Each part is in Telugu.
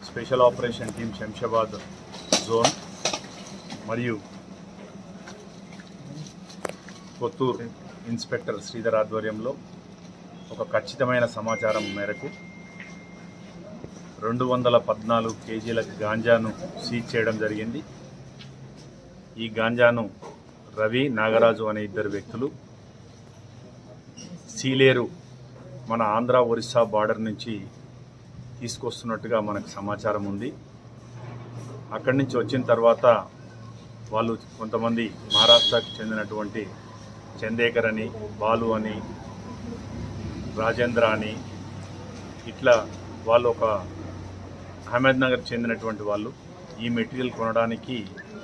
special operation team Shamshabad zone మరియు కొత్తూరు ఇన్స్పెక్టర్ శ్రీధర్ ఆధ్వర్యంలో ఒక ఖచ్చితమైన సమాచారం మేరకు రెండు వందల పద్నాలుగు కేజీల గాంజాను సీజ్ చేయడం జరిగింది ఈ గాంజాను రవి నాగరాజు అనే ఇద్దరు వ్యక్తులు సీలేరు మన ఆంధ్ర ఒరిస్సా బార్డర్ నుంచి తీసుకొస్తున్నట్టుగా మనకు సమాచారం ఉంది అక్కడి నుంచి వచ్చిన తర్వాత వాళ్ళు కొంతమంది మహారాష్ట్రకు చెందినటువంటి చందేకర్ అని బాలు అని రాజేంద్ర అని ఇట్లా వాళ్ళు ఒక అహ్మద్ నగర్ చెందినటువంటి వాళ్ళు ఈ మెటీరియల్ కొనడానికి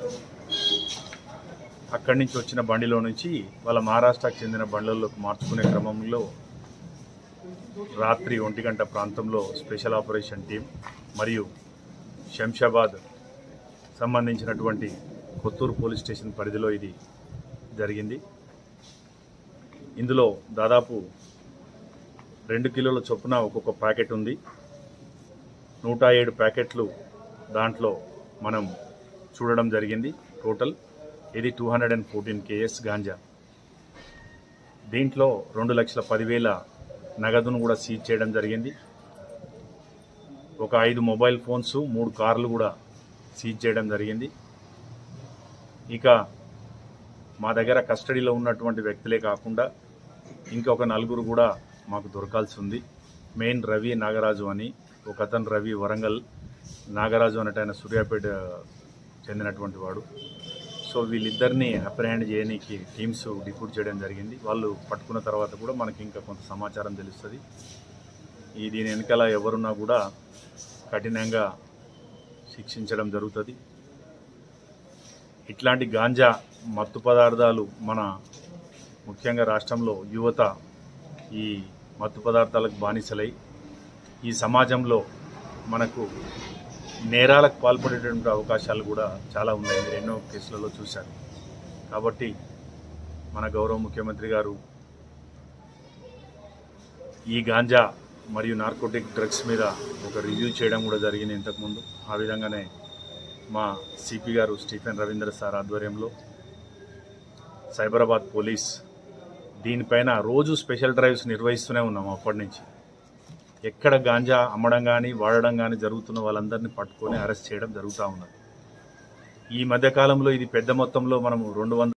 అక్కడి నుంచి వచ్చిన బండిలో నుంచి వాళ్ళ మహారాష్ట్రకు చెందిన బండ్లలోకి మార్చుకునే క్రమంలో రాత్రి ఒంటి గంట ప్రాంతంలో స్పెషల్ ఆపరేషన్ టీం మరియు శంషాబాద్ సంబంధించినటువంటి కొత్తూరు పోలీస్ స్టేషన్ పరిధిలో ఇది జరిగింది ఇందులో దాదాపు రెండు కిలోల చొప్పున ఒక్కొక్క ప్యాకెట్ ఉంది నూట ఏడు ప్యాకెట్లు దాంట్లో మనం చూడడం జరిగింది టోటల్ ఇది two hundred and fourteen KS ganja దీంట్లో రెండు లక్షల పదివేల నగదును కూడా సీజ్ చేయడం జరిగింది ఒక ఐదు మొబైల్ ఫోన్స్ మూడు కార్లు కూడా సీజ్ చేయడం జరిగింది ఇక మా దగ్గర కస్టడీలో ఉన్నటువంటి వ్యక్తులే కాకుండా ఇంకొక నలుగురు కూడా మాకు దొరకాల్సి ఉంది మెయిన్ రవి నాగరాజు అని ఒక అతను రవి వరంగల్ నాగరాజు అన్నట్టు ఆయన సూర్యాపేట చెందినటువంటి వాడు సో వీళ్ళిద్దరిని అప్రహెండ్ చేయడానికి టీమ్స్ డిప్యూట్ చేయడం జరిగింది వాళ్ళు పట్టుకున్న తర్వాత కూడా మనకి ఇంకా కొంత సమాచారం తెలుస్తుంది ఈ దీని వెనకాల ఎవరున్నా కూడా కఠినంగా శిక్షించడం జరుగుతుంది ఇట్లాంటి గాంజా మత్తు పదార్థాలు మన ముఖ్యంగా రాష్ట్రంలో యువత ఈ మత్తు పదార్థాలకు బానిసలై ఈ సమాజంలో మనకు నేరాలకు పాల్పడేటువంటి అవకాశాలు కూడా చాలా ఉన్నాయి మీరు ఎన్నో కేసులలో చూశారు కాబట్టి మన గౌరవ ముఖ్యమంత్రి గారు ఈ గాంజా మరియు నార్కోటిక్ డ్రగ్స్ మీద ఒక రివ్యూ చేయడం కూడా జరిగింది ఇంతకుముందు ఆ విధంగానే మా సిపి గారు స్టీఫెన్ రవీంద్ర సార్ ఆధ్వర్యంలో సైబరాబాద్ పోలీస్ దీనిపైన రోజు స్పెషల్ డ్రైవ్స్ నిర్వహిస్తూనే ఉన్నాం అప్పటి నుంచి ఎక్కడ గాంజా అమ్మడం కానీ వాడడం కానీ జరుగుతున్న వాళ్ళందరినీ పట్టుకొని అరెస్ట్ చేయడం జరుగుతూ ఉన్నది ఈ మధ్యకాలంలో ఇది పెద్ద మొత్తంలో మనము రెండు వందల